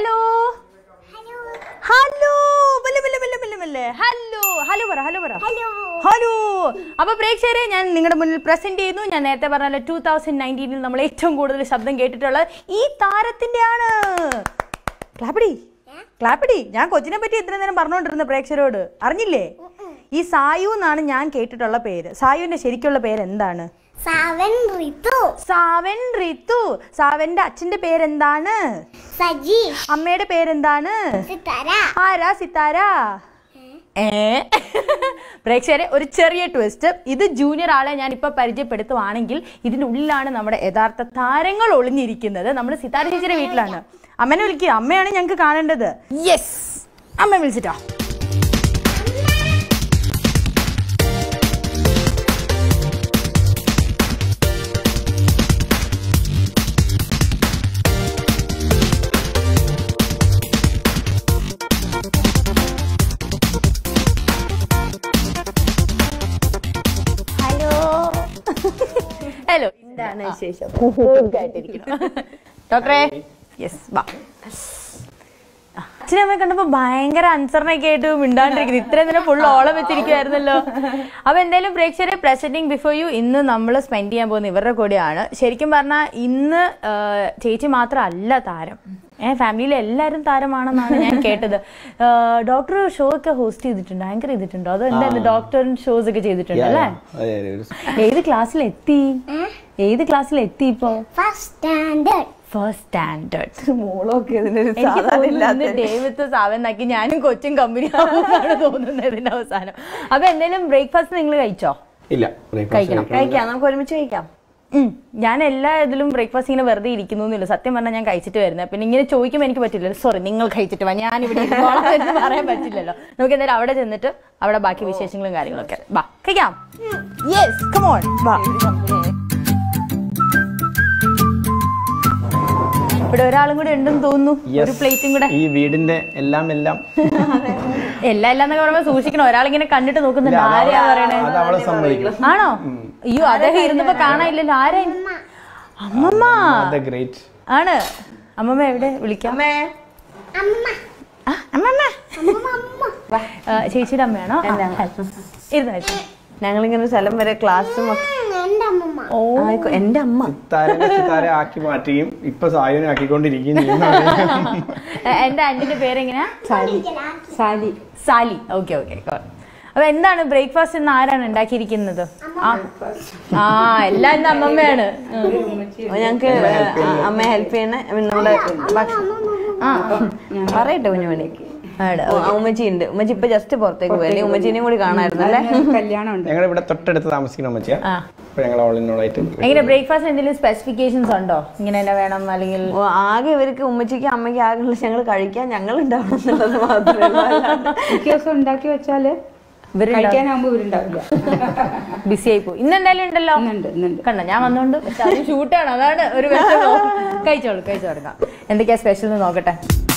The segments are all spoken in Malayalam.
ഹലോ ഹലോ മെല്ലെ മെല്ലെ മെല്ലെ മെല്ലെ മെല്ലെ ഹലോ ഹലോ പറ ഹലോ പറ ഹലോ അപ്പൊ പ്രേക്ഷകരെ ഞാൻ നിങ്ങളുടെ മുന്നിൽ പ്രസന്റ് ചെയ്യുന്നു ഞാൻ നേരത്തെ പറഞ്ഞ ടൂ തൗസൻഡ് നയൻറ്റീനിൽ നമ്മൾ ഏറ്റവും കൂടുതൽ ശബ്ദം കേട്ടിട്ടുള്ളത് ഈ താരത്തിന്റെ ആണ് ക്ലാപ്പിടി ക്ലാപ്പിടി ഞാൻ കൊച്ചിനെ പറ്റി ഇത്രയും നേരം പറഞ്ഞുകൊണ്ടിരുന്ന പ്രേക്ഷകരോട് അറിഞ്ഞില്ലേ ഈ സായു എന്നാണ് ഞാൻ കേട്ടിട്ടുള്ള പേര് സായുവിന്റെ ശരിക്കുള്ള പേര് എന്താണ് സാവൻ ഋതു സാവൻ റിതു സാവന്റെ അച്ഛന്റെ പേരെന്താണ് സജീഷ് അമ്മയുടെ പേരെന്താണ് സിത്താര ആരാ സിത്താര ഏ പ്രേക്ഷകരെ ഒരു ചെറിയ ട്വിസ്റ്റ് ഇത് ജൂനിയർ ആളെ ഞാൻ ഇപ്പൊ പരിചയപ്പെടുത്തുവാണെങ്കിൽ ഇതിന്റെ ഉള്ളിലാണ് നമ്മുടെ യഥാർത്ഥ താരങ്ങൾ ഒളിഞ്ഞിരിക്കുന്നത് നമ്മുടെ സിത്താര ചേച്ചിയുടെ വീട്ടിലാണ് അമ്മനെ വിളിക്കുക അമ്മയാണ് ഞങ്ങൾക്ക് കാണേണ്ടത് യെസ് അമ്മ വിളിച്ചിട്ടോ ഹലോ ഹലോ എന്താണ് വിശേഷം ഡോക്ടറെ യെസ് വാ അച്ഛനെ അമ്മയെ കണ്ടപ്പോ ഭയങ്കര അൻസറിനൊക്കെ ആയിട്ട് മിണ്ടാണ്ടിരിക്കുന്നു ഇത്രയും നേരം ഫുൾ ഓളം വെച്ചിരിക്കുവായിരുന്നല്ലോ അപ്പൊ എന്തായാലും പ്രേക്ഷകരെ പ്രസന്റിങ് ബിഫോർ യു ഇന്ന് നമ്മൾ സ്പെൻഡ് ചെയ്യാൻ പോകുന്ന ഇവരുടെ കൂടെയാണ് ശരിക്കും പറഞ്ഞാൽ ഇന്ന് ആ, ചേച്ചി മാത്രമല്ല താരം ഏഹ് ഫാമിലിയിൽ എല്ലാവരും താരമാണെന്നാണ് ഞാൻ കേട്ടത് ഡോക്ടർ ഷോ ഒക്കെ ഹോസ്റ്റ് ചെയ്തിട്ടുണ്ടോ ആങ്കർ ചെയ്തിട്ടുണ്ടോ അതോ എന്തായാലും ഡോക്ടർ ഷോസ് ഒക്കെ ചെയ്തിട്ടുണ്ട് അല്ലേ അതെ അതെ ഒരു ഏത് ക്ലാസ്സിൽ എത്തി ഏത് ക്ലാസ്സിൽ എത്തി ഇപ്പോ ഫസ്റ്റ് സ്റ്റാൻഡേർഡ് ഫസ്റ്റ് സ്റ്റാൻഡേർഡ് മോളൊക്കെ ഇതിനൊരു എനിക്ക് സാധാരണ തോന്നുന്നു ഇല്ലാത്ത ഇന്ന് ഡേവിത്ത് സാവനാക്കി ഞാനും കൊച്ചും കമ്പനി ആവുമെന്നാണ് തോന്നുന്നത് ഇതിന്റെ അവസാനം അപ്പൊ എന്തെങ്കിലും ബ്രേക്ക്ഫാസ്റ്റ് നിങ്ങൾ കഴിച്ചോ ഇല്ല breakfast കഴിക്കണം. കഴിക്കണം. കഴിക്കാം നമുക്ക് ഒരുമിച്ച് കഴിക്കാം ഉം. ഞാൻ എല്ലാ ഇതിലും ബ്രേക്ക്ഫാസ്റ്റ് ഇങ്ങനെ വെറുതെ ഇരിക്കുന്നു എന്നില്ല സത്യം പറഞ്ഞാൽ ഞാൻ കഴിച്ചിട്ട് വരുന്നത് പിന്നെ ഇങ്ങനെ ചോദിക്കുമ്പോൾ എനിക്ക് പറ്റില്ലല്ലോ സോറി നിങ്ങൾ കഴിച്ചിട്ട് വാ ഞാൻ ഇവിടെ ഇരുന്നോളാം എന്ന് പറയാൻ പറ്റില്ലല്ലോ നമുക്ക് എന്തായാലും അവിടെ ചെന്നിട്ട് അവിടെ ബാക്കി വിശേഷങ്ങളും കാര്യങ്ങളൊക്കെ വാ കഴിക്കാം യെസ് കമോൺ വാ ഇവിടെ ഒരാളും കൂടെ ഉണ്ടെന്ന് തോന്നുന്നു Yes. ഒരു പ്ലേറ്റും കൂടെ ഈ വീടിന്റെ എല്ലാം എല്ലാം എല്ലാം എല്ലാം എന്നൊക്കെ പറയുമ്പോ സൂക്ഷിക്കണം ഒരാളിങ്ങനെ കണ്ടിട്ട് നോക്കുന്നുണ്ട് ഇല്ല, അത് ആരെയാ അവള് പറയണേ അത് അവളെ സമ്മതിക്കും ആണോ അയ്യോ അദ്ദേഹം ഇരുന്നപ്പോ കാണാനില്ലല്ലോ ആരാ അമ്മമ്മ ഗ്രേറ്റ് ആണ് അമ്മമ്മ എവിടെ വിളിക്കാം അമ്മേ അമ്മ ആ, അമ്മമ്മ അമ്മ അമ്മ ആ, ചേച്ചിയുടെ അമ്മയാണോ ഇരുന്നു ഞങ്ങളിങ്ങനെ ഒരു സ്ഥലം വരെ ക്ലാസ്സും ഒക്കെ ഉം, എന്റെ അമ്മമ്മ ഓ ആയിക്കോ- എന്റെ അമ്മ സിത്താരനെ സിത്താര ആക്കി മാറ്റുകയും ഇപ്പൊ സായുനെ ആക്കിക്കൊണ്ടിരിക്കുകയും ചെയ്യുന്നതാണ് എ- എന്റെ ആന്റിന്റെ പേരെങ്ങനെയാ സാലി സാലി ഓക്കെ ഓക്കെ അപ്പൊ എന്താണ് ബ്രേക്ക്ഫാസ്റ്റ് ഇന്ന് ആരാണ് ഉണ്ടാക്കിയിരിക്കുന്നത് ആ ആ എല്ലാം എന്റെ അമ്മമ്മയാണ് ഉം. അപ്പൊ ഞങ്ങക്ക് അമ്മയെ ഹെൽപ്പ് ചെയ്യണ നമ്മുടെ ഭക്ഷണം ആ പറയട്ടെ കുഞ്ഞുമണിക്ക് ആണ്. ഉമ്മച്ചി ഉണ്ട് ഉമ്മച്ചി ഇപ്പൊ ജസ്റ്റ് പുറത്തേക്ക് പോയി അല്ലെങ്കിൽ ഉമ്മച്ചീനെയും കൂടി കാണായിരുന്നു അല്ലേ ഞങ്ങൾ ഇവിടെ തൊട്ടടുത്ത് താമസിക്കുന്ന അമ്മച്ചിയാ ആ അപ്പൊ ഞങ്ങൾ ഓളിനോളായിട്ട് എങ്ങനെ ബ്രേക്ക്ഫാസ്റ്റ് എന്തെങ്കിലും സ്പെസിഫിക്കേഷൻസ് ഉണ്ടോ ഇങ്ങനെ തന്നെ വേണം അല്ലെങ്കിൽ ഓ, ആകെ ഇവർക്ക് ഉമ്മച്ചിക്ക് അമ്മയ്ക്ക് ആകെ ഉള്ളത് ഞങ്ങൾ കഴിക്കാൻ ഞങ്ങൾ ഉണ്ടാവണം എന്നുള്ളത് മാത്രമേ ഉള്ളൂ അല്ലാണ്ട് മിക്ക ദിവസം ഉണ്ടാക്കി വെച്ചാല് കഴിക്കാനാകുമ്പോ ഇവരുണ്ടാവില്ല ബിസി ആയി പോയി ഇന്ന് എന്തായാലും ഉണ്ടല്ലോ ഇന്നുണ്ട് ഇന്നുണ്ട് കണ്ട ഞാൻ വന്നോണ്ട് പക്ഷെ അത് ഷൂട്ടാണ് അതാണ് ഒരു വിഷമം കഴിച്ചോളൂ കഴിച്ചു തുടങ്ങാം എന്തൊക്കെയാ സ്പെഷ്യൽ എന്ന് നോക്കട്ടെ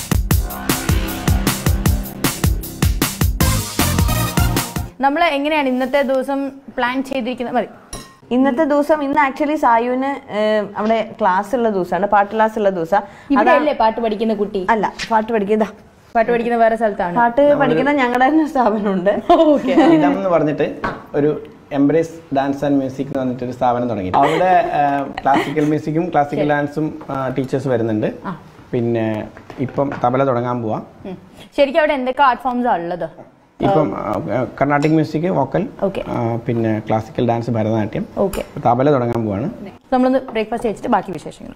നമ്മൾ എങ്ങനെയാണ് ഇന്നത്തെ ദിവസം പ്ലാൻ ചെയ്തിരിക്കുന്നത് മതി ഇന്നത്തെ ദിവസം ഇന്ന് ആക്ച്വലി സായുവിന് ഏഹ്, അവിടെ ക്ലാസ് ഉള്ള ദിവസമാണ് പാട്ട് ക്ലാസ് ഉള്ള ദിവസം ഇവിടെ അല്ലേ പാട്ട് പഠിക്കുന്ന കുട്ടി അല്ല പാട്ട് പഠിക്കുന്ന പാട്ട് പഠിക്കുന്ന വേറെ സ്ഥലത്താണ് പാട്ട് പഠിക്കുന്ന ഞങ്ങളുടെ തന്നെ സ്ഥാപനമുണ്ട് ഓക്കെ ഇതം എന്ന് പറഞ്ഞിട്ട് ഒരു എംബ്രേസ് ഡാൻസ് ആൻഡ് മ്യൂസിക് എന്ന് പറഞ്ഞിട്ട് ഒരു സ്ഥാപനം തുടങ്ങി അവിടെ ക്ലാസിക്കൽ മ്യൂസിക്കും ക്ലാസിക്കൽ ഡാൻസും ടീച്ചേഴ്സ് വരുന്നുണ്ട് പിന്നെ ഇപ്പം തബല തുടങ്ങാൻ പോവാ ശരിക്കും അവിടെ എന്തൊക്കെ ആർട്ട് ഫോംസ് ഉള്ളത് ഇപ്പം കർണാട്ടിക് മ്യൂസിക് വോക്കൽ Okay. പിന്നെ classical dance Bharatanatyam okay tabla തുടങ്ങാൻ പോവാണ് നമ്മളൊന്ന് ബ്രേക്ക്ഫാസ്റ്റ് കഴിച്ചിട്ട് ബാക്കി വിശേഷങ്ങൾ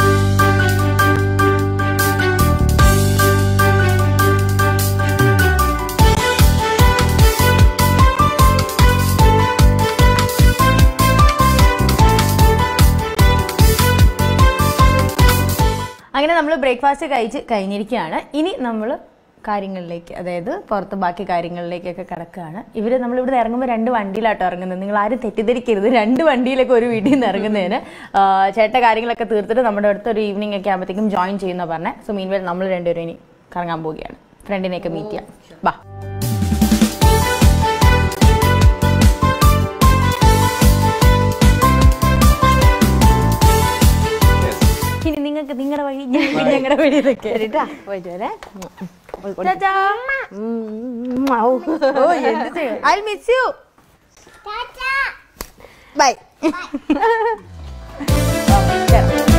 അങ്ങനെ നമ്മൾ ബ്രേക്ക്ഫാസ്റ്റ് കഴിച്ച് കഴിഞ്ഞിരിക്കുകയാണ് ഇനി നമ്മൾ കാര്യങ്ങളിലേക്ക് അതായത് പുറത്ത് ബാക്കി കാര്യങ്ങളിലേക്കൊക്കെ കിടക്കുകയാണ് ഇവർ നമ്മളിവിടെ ഇറങ്ങുമ്പോൾ രണ്ട് വണ്ടിയിലാട്ടോ ഇറങ്ങുന്നത് നിങ്ങൾ ആരും തെറ്റിദ്ധരിക്കരുത് രണ്ട് വണ്ടിയിലൊക്കെ ഒരു വീട്ടിൽ നിന്ന് ഇറങ്ങുന്നതിന് ആ, ചേട്ട കാര്യങ്ങളൊക്കെ തീർത്തിട്ട് നമ്മുടെ അടുത്ത് ഒരു ഈവനിങ് ഒക്കെ ആകുമ്പോഴത്തേക്കും ജോയിൻ ചെയ്യുന്ന പറഞ്ഞേ സോ മീൻ നമ്മൾ രണ്ടുപേരും ഇനി കറങ്ങാൻ പോവുകയാണ് ഫ്രണ്ടിനെയൊക്കെ മീറ്റ് ചെയ്യാം ബാ ഇനി നിങ്ങൾക്ക് നിങ്ങൾക്ക് നിങ്ങളുടെ വഴി ഞങ്ങളുടെ വഴി ഇതൊക്കെ ശരിട്ടാ പോയിട്ട് വരെ ടാറ്റാ. ഓ എന്ത് ചെയ്യും I miss you tata by